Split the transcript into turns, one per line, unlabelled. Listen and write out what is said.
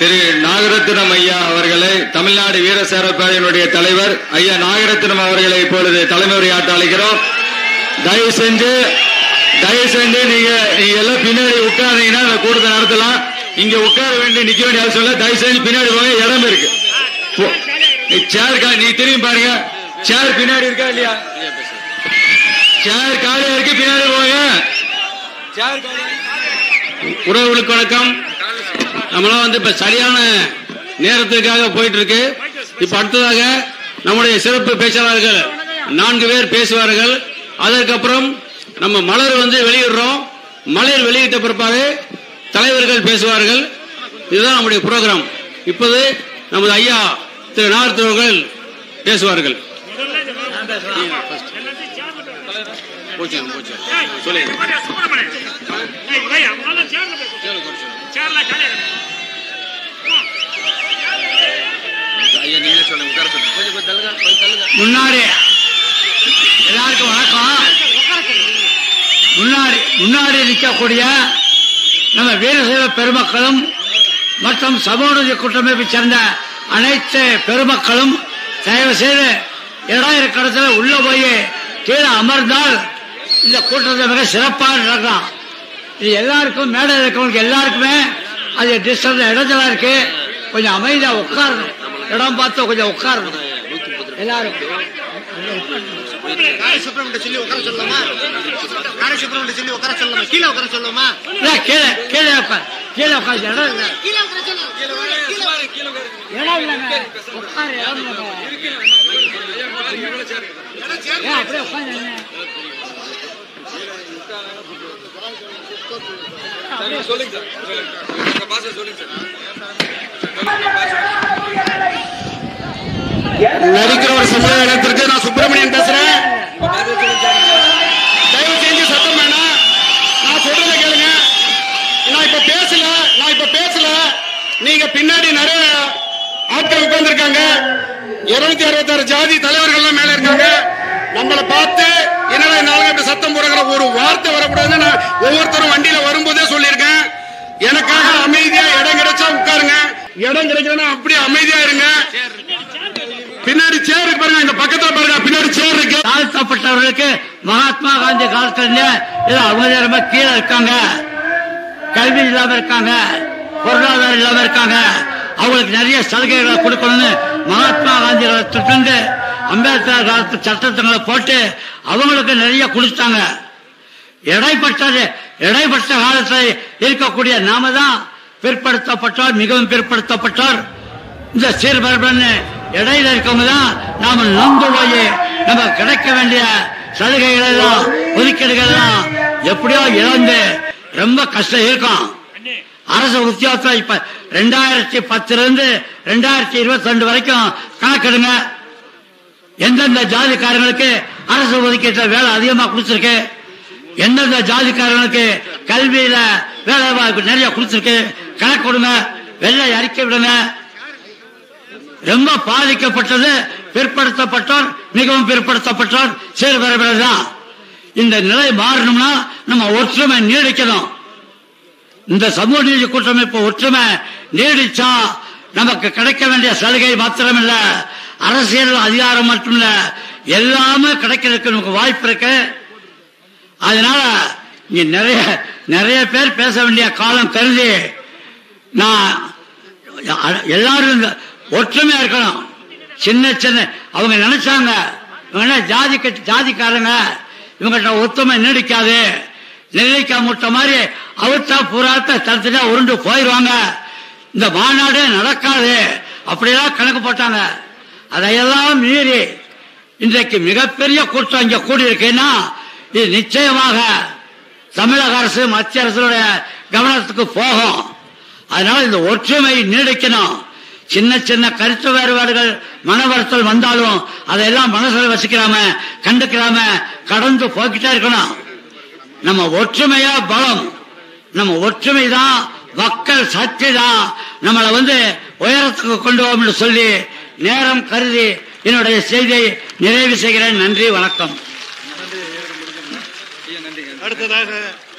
திரு நாகரத்தினம் ஐயா அவர்களை தமிழ்நாடு வீரசேர பேரவையினுடைய தலைவர் ஐயா நாகரத்தினம் அவர்களை இப்பொழுது தலைமை உரையாற்ற அழைக்கிறோம் தயவு செஞ்சு தயவு செஞ்சு நீங்க நீங்க எல்லாம் பின்னாடி உட்கார்ந்தீங்கன்னா இந்த கூட்டத்தை நடத்தலாம் இங்க உட்கார வேண்டிய நிக்க வேண்டிய அவசியம் இல்லை தயவு செஞ்சு பின்னாடி போங்க இடம் இருக்கு போ- நீ சேர் கா நீ திரும்பி பாருங்க சேர் பின்னாடி இருக்கா இல்லையா சேர் காலியா இருக்கு பின்னாடி போங்க சேர் காலியா
உறவுகளுக்கு வணக்கம் நம்மளாம் வந்து இப்ப சரியான நேரத்துக்காக போயிட்டு இருக்கு இப்ப அடுத்ததாக நம்முடைய சிறப்பு பேச்சாளர்கள் நான்கு பேர் பேசுவார்கள் அதற்கப்புறம் நம்ம மலர் வந்து வெளியிடுறோம் மலர் வெளியிட்ட பிற்பாடு தலைவர்கள் பேசுவார்கள் இதுதான் நம்முடைய ப்ரோக்ராம் இப்போது நமது ஐயா திரு நாகர்த்து அவர்கள் பேசுவார்கள் போச்சு போச்சு சொல்லுங்க ஐயா நீங்களே சொல்லுங்க உட்கார சொல்லுங்க கொஞ்சம் கொஞ்சம் தள்ளுங்க கொஞ்சம் தள்ளுங்க
முன்னாடி எல்லாருக்கும் வணக்கம் முன்னாடி முன்னாடி நிற்கக்கூடிய நம்ம வீரசைவ பெருமக்களும் மற்றும் சமூக நீதி கூட்டமைப்பை சேர்ந்த அனைத்து பெருமக்களும் தயவு செய்து இடம் இருக்கிற இடத்துல உள்ள போய் கீழே அமர்ந்தால் இந்த கூட்டத்தை மிக சிறப்பாக நடக்கலாம் இது எல்லாருக்கும் மேடை இருக்கவங்களுக்கு எல்லாருக்குமே அது டிஸ்டர்ப் இடத்துல இருக்கு கொஞ்சம் அமைதியா உட்காரணும் இடம் பார்த்து கொஞ்சம் உட்காரணும் எல்லாரும்
சுப்பிரமணிய சொல்லி உட்கார சொல்லலாமா காரை சுப்பிரமணிய சொல்லி உட்கார சொல்லலாமா கீழே உட்கார சொல்லலாமா
இல்ல, கீழே கீழே உட்கார் கீழே உட்கார் இடம் இல்லை
கீழே உட்கார சொல்லலாம்
இடம் இல்லைங்க உட்காரு இடம் இல்லைங்க ஏன் அப்படியே உட்காந்து
சொல்லுங்க சார் பாச சொல்லுங்க
நடிக்கிற ஒரு சமூக இடத்திற்கு நான் சுப்பிரமணியன் பேசுறேன் தயவு செஞ்சு சத்தம் வேணாம் நான் சொல்றதை கேளுங்க நான் இப்ப பேசல நான் இப்ப பேசல நீங்க பின்னாடி நிறைய ஆட்கள் உட்கார்ந்திருக்காங்க இருநூத்தி அறுபத்தாறு ஜாதி தலைவர்கள் மேல இருக்காங்க நம்மளை பார்த்து என்னடா இந்த ஆளுங்க இப்படி சத்தம் போடுற ஒரு வார்த்தை வரக்கூடாதுன்னு நான் ஒவ்வொருத்தரும் வண்டியில வரும்போதே சொல்லியிருக்கேன் எனக்காக அமைதியா இடம் கிடைச்சா உட்காருங்க இடம் கிடைக்கலன்னா அப்படியே அமைதியா இருங்க பின்னாடி சேர் இருக்கு பாருங்க இந்த பக்கத்துல பாருங்க பின்னாடி சேர் இருக்கு
தாழ்த்தப்பட்டவர்களுக்கு மகாத்மா காந்தி காலத்துல இருந்து இது அவங்க ரொம்ப கீழே இருக்காங்க கல்வி இல்லாம இருக்காங்க பொருளாதாரம் இல்லாம இருக்காங்க அவங்களுக்கு நிறைய சலுகைகளை கொடுக்கணும்னு மகாத்மா காந்தி காலத்திலிருந்து அம்பேத்கர் காலத்து சட்டத்திட்டங்களை போட்டு அவங்களுக்கு நிறைய கொடுத்தாங்க இடைப்பட்டது இடைப்பட்ட காலத்தில் இருக்கக்கூடிய நாம தான் பிற்படுத்தப்பட்டோர் மிகவும் பிற்படுத்தப்பட்டோர் இந்த சீர்பரப்பன்னு இடையில இருக்கவங்க தான் நாம நொந்து போய் நம்ம கிடைக்க வேண்டிய சலுகைகள் எல்லாம் ஒதுக்கீடுகள் எல்லாம் எப்படியோ இழந்து ரொம்ப கஷ்டம் இருக்கும் அரசு உத்தியோகத்தில் இப்ப ரெண்டாயிரத்தி பத்துல இருந்து ரெண்டாயிரத்தி இருபத்தி ரெண்டு வரைக்கும் கணக்கெடுங்க எந்தெந்த ஜாதிக்காரங்களுக்கு அரசு ஒதுக்கீட்டுல வேலை அதிகமா கொடுத்துருக்கு எந்தெந்த ஜாதிக்காரங்களுக்கு கல்வியில வேலை வாய்ப்பு நிறைய கொடுத்துருக்கு கணக்கு கொடுங்க வெள்ளை அறிக்கை விடுங்க ரொம்ப பாதிக்கப்பட்டது பிற்படுத்தப்பட்டோர் மிகவும் பிற்படுத்தப்பட்டோர் சீர்பரப்பினர் தான் இந்த நிலை மாறணும்னா நம்ம ஒற்றுமை நீடிக்கணும் இந்த சமூக நீதி கூட்டமைப்பு ஒற்றுமை நீடிச்சா நமக்கு கிடைக்க வேண்டிய சலுகை மாத்திரமில்ல அரசியல் அதிகாரம் மட்டுமில்ல எல்லாமே கிடைக்கிறதுக்கு நமக்கு வாய்ப்பு இருக்கு அதனால இங்க நிறைய நிறைய பேர் பேச வேண்டிய காலம் கருதி நான் எல்லாரும் இந்த ஒற்றுமையா இருக்கணும் சின்ன சின்ன அவங்க நினைச்சாங்க இவங்க என்ன ஜாதி கட்சி ஜாதிக்காரங்க இவங்ககிட்ட ஒத்துமை நீடிக்காது நெல்லிக்கா முட்டை மாதிரி அவுத்தா புறாத்த தடுத்துட்டா உருண்டு போயிடுவாங்க இந்த மாநாடே நடக்காது அப்படியெல்லாம் கணக்கு போட்டாங்க அதையெல்லாம் மீறி இன்றைக்கு மிகப்பெரிய கூட்டம் இங்க கூடியிருக்குன்னா இது நிச்சயமாக தமிழக அரசு மத்திய அரசுடைய கவனத்துக்கு போகும் அதனால இந்த ஒற்றுமை நீடிக்கணும் சின்ன சின்ன கருத்து வேறுபாடுகள் மன வருத்தல் வந்தாலும் அதையெல்லாம் மனசில் வச்சுக்கிறாம கண்டுக்கிறாம கடந்து போய்கிட்டே இருக்கணும் நம்ம ஒற்றுமையா பலம் நம்ம ஒற்றுமை தான் மக்கள் சக்தி தான் நம்மளை வந்து உயரத்துக்கு கொண்டு போகும் சொல்லி நேரம் கருதி என்னுடைய செய்தியை நிறைவு செய்கிறேன் நன்றி வணக்கம்
அடுத்ததாக